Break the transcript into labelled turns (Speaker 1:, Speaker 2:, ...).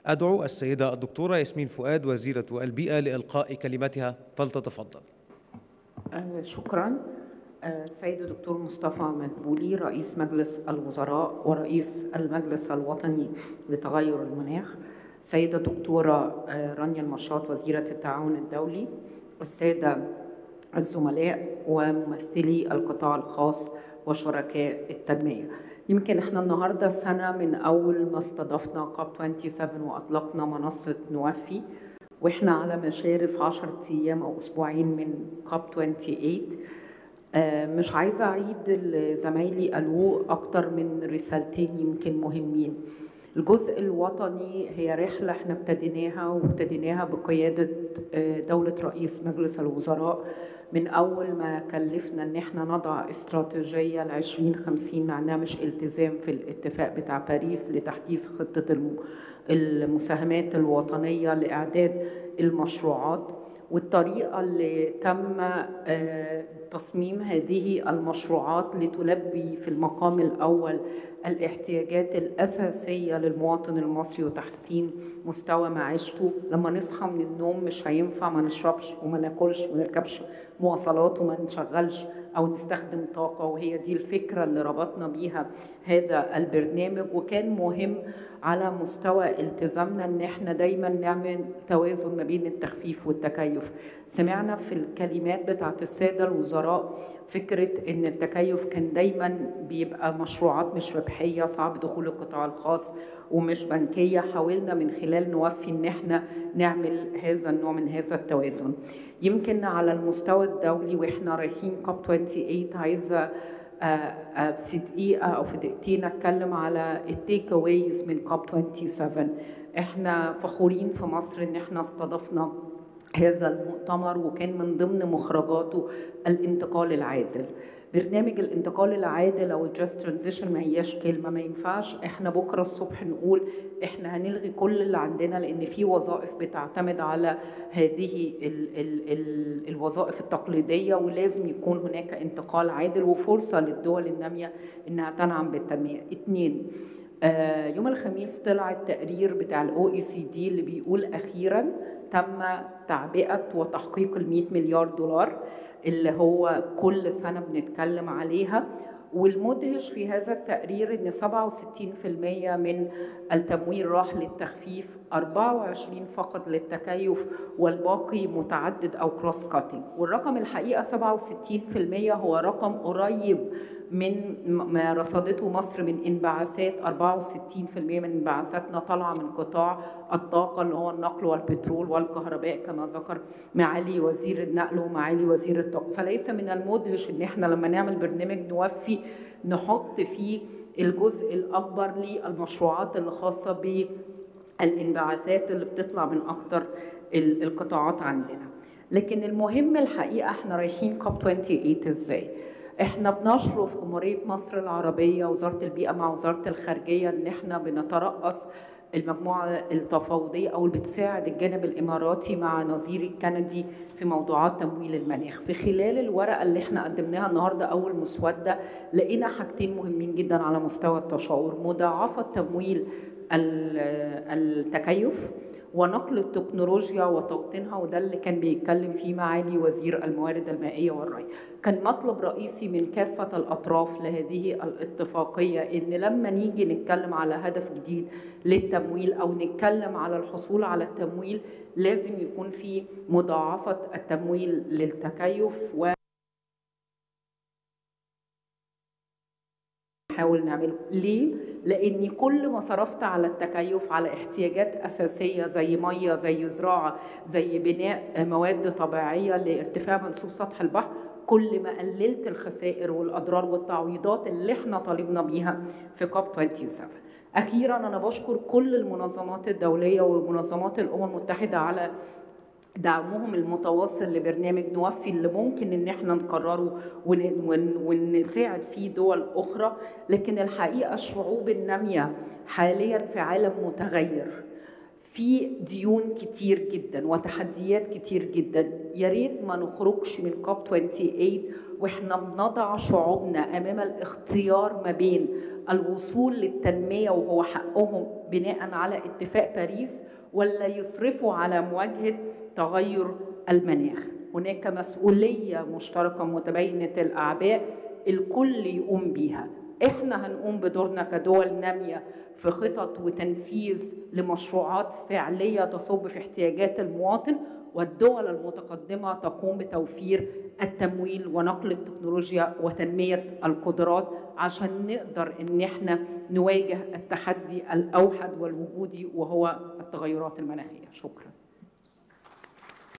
Speaker 1: أدعو السيدة الدكتورة ياسمين فؤاد وزيرة البيئة لإلقاء كلمتها فلتتفضل
Speaker 2: آه، شكرا آه، سيد الدكتور مصطفى مدبولي رئيس مجلس الوزراء ورئيس المجلس الوطني لتغير المناخ سيدة الدكتورة آه، رانيا المشاط وزيرة التعاون الدولي السادة الزملاء وممثلي القطاع الخاص وشركاء التنمية يمكن احنا النهارده سنة من أول ما استضفنا كاب 27 وأطلقنا منصة نوفي واحنا على مشارف 10 أيام أو أسبوعين من كاب 28 آه، مش عايزة أعيد اللي زمايلي قالوه أكتر من رسالتين يمكن مهمين الجزء الوطني هي رحلة احنا ابتديناها وابتديناها بقيادة آه، دولة رئيس مجلس الوزراء من أول ما كلفنا إن احنا نضع استراتيجية ل 2050 مع إنها مش التزام في الاتفاق بتاع باريس لتحديث خطة الم- المساهمات الوطنية لإعداد المشروعات والطريقة اللي تم آه، تصميم هذه المشروعات لتلبي في المقام الأول الاحتياجات الأساسية للمواطن المصري وتحسين مستوى معيشته لما نصحى من النوم مش هينفع ما نشربش وما ناكلش وما نركبش مواصلات وما نشغلش أو نستخدم طاقة وهي دي الفكرة اللي ربطنا بيها هذا البرنامج وكان مهم على مستوى التزامنا ان احنا دايما نعمل توازن ما بين التخفيف والتكيف سمعنا في الكلمات بتاعت الساده الوزراء فكره ان التكيف كان دايما بيبقى مشروعات مش ربحيه صعب دخول القطاع الخاص ومش بنكيه حاولنا من خلال نوفي ان احنا نعمل هذا النوع من هذا التوازن يمكن على المستوى الدولي واحنا رايحين كاب 28 عايزه آه، آه، في دقيقة أو في دقيقتين أتكلم على التيك أويز من كوب 27 إحنا فخورين في مصر إن إحنا استضفنا هذا المؤتمر وكان من ضمن مخرجاته الانتقال العادل برنامج الانتقال العادل او الجاست ترانزيشن ما هياش كلمه ما ينفعش احنا بكره الصبح نقول احنا هنلغي كل اللي عندنا لان في وظائف بتعتمد على هذه ال ال ال الوظائف التقليديه ولازم يكون هناك انتقال عادل وفرصه للدول الناميه انها تنعم بالتنميه. اتنين آه، يوم الخميس طلع التقرير بتاع الاو اي سي دي اللي بيقول اخيرا تم تعبئه وتحقيق ال 100 مليار دولار اللي هو كل سنه بنتكلم عليها والمدهش في هذا التقرير ان 67% من التمويل راح للتخفيف 24 فقط للتكيف والباقي متعدد او كروس كاتنج والرقم الحقيقه 67% هو رقم قريب من ما رصدته مصر من انبعاثات 64% من انبعاثاتنا طالعه من قطاع الطاقه اللي هو النقل والبترول والكهرباء كما ذكر معالي وزير النقل ومعالي وزير الطاقه فليس من المدهش ان احنا لما نعمل برنامج نوفي نحط فيه الجزء الاكبر للمشروعات اللي خاصه بالانبعاثات اللي بتطلع من اكتر ال- القطاعات عندنا لكن المهم الحقيقه احنا رايحين كوب 28 ازاي احنا بنشرف جمهوريه مصر العربيه وزاره البيئه مع وزاره الخارجيه ان احنا بنترأس المجموعه التفاوضيه او اللي بتساعد الجانب الاماراتي مع نظيري الكندي في موضوعات تمويل المناخ في خلال الورقه اللي احنا قدمناها النهارده اول مسوده لقينا حاجتين مهمين جدا على مستوى التشاور مضاعفه تمويل ال- التكيف ونقل التكنولوجيا وتوطينها وده اللي كان بيتكلم فيه معالي وزير الموارد المائيه والري كان مطلب رئيسي من كافه الاطراف لهذه الاتفاقيه ان لما نيجي نتكلم على هدف جديد للتمويل او نتكلم على الحصول على التمويل لازم يكون في مضاعفه التمويل للتكيف و نحاول نعمله ليه لاني كل ما صرفت على التكيف على احتياجات اساسيه زي ميه زي زراعه زي بناء مواد طبيعيه لارتفاع منسوب سطح البحر كل ما قللت الخسائر والاضرار والتعويضات اللي احنا طالبنا بيها في كوب 27 اخيرا انا بشكر كل المنظمات الدوليه ومنظمات الامم المتحده على دعمهم المتواصل لبرنامج نوفي اللي ممكن ان احنا نكرره ون- ون- ونساعد فيه دول اخرى لكن الحقيقه الشعوب الناميه حاليا في عالم متغير في ديون كتير جدا وتحديات كتير جدا يا ريت ما نخرجش من كوب 28 واحنا بنضع شعوبنا امام الاختيار ما بين الوصول للتنمية وهو حقهم بناء على اتفاق باريس ولا يصرفوا على مواجهة تغير المناخ هناك مسؤولية مشتركة متباينة الأعباء الكل يقوم بيها احنا هنقوم بدورنا كدول نامية في خطط وتنفيذ لمشروعات فعلية تصب في احتياجات المواطن والدول المتقدمة تقوم بتوفير التمويل ونقل التكنولوجيا وتنمية القدرات عشان نقدر ان احنا نواجه التحدي الأوحد والوجودي وهو التغيرات المناخية شكرا